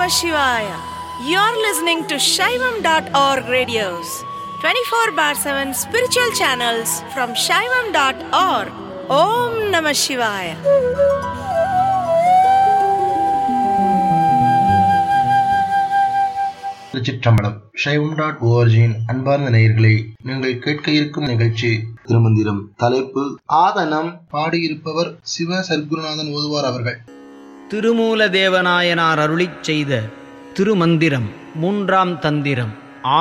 Shivaya. You're listening to Shaivam.org radios, 24 bar 7 spiritual channels from Shaivam.org. Om Namah Shivaya. திருச்சிற்றம்பலம் சைவம் dot ஓஆர்ஜியின் அன்பார்ந்த நேயர்களே நீங்கள் கேட்க இருக்கும் நிகழ்ச்சி திருமந்திரம் தலைப்பு ஆதனம் பாடியிருப்பவர் சிவ சர்க்குருநாதன் ஓதுவார் அவர்கள் திருமூல தேவநாயனார் அருளிச் செய்த திருமந்திரம் மூன்றாம் தந்திரம்